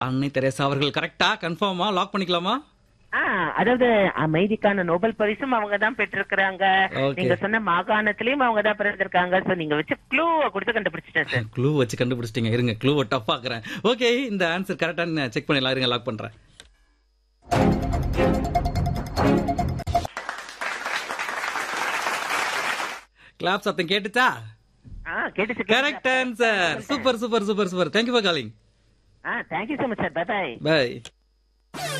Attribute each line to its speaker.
Speaker 1: அன்னை தெரேசா அவர்கள் கரெக்டா கன்ஃபார்மா லாக் பண்ணிக்கலாமா
Speaker 2: ஆ, அதாவது அமைதிக்கான நோபல் பரிசும் அவங்க தான் பெற்றிருக்கிறாங்க
Speaker 1: Okay.
Speaker 2: நீங்க சொன்ன மாகாணத்திலயும் அவங்க தான் பிறந்திருக்காங்க சோ நீங்க வச்ச க்ளூ கொடுத்து கண்டுபிடிச்சிட்டேன் சார்
Speaker 1: க்ளூ வச்சு கண்டுபிடிச்சிட்டீங்க இருங்க க்ளூவை டஃப் ஆக்குறேன் ஓகே இந்த ஆன்சர் கரெக்டான செக் பண்ணிடலாம் இருங்க லாக் பண்றேன் கிளாப் சத்தம் கேட்டுச்சா
Speaker 2: ஆ கேட்டுச்சு
Speaker 1: correct answer super super super super thank you for calling
Speaker 2: ஆ thank you so much sir bye
Speaker 1: by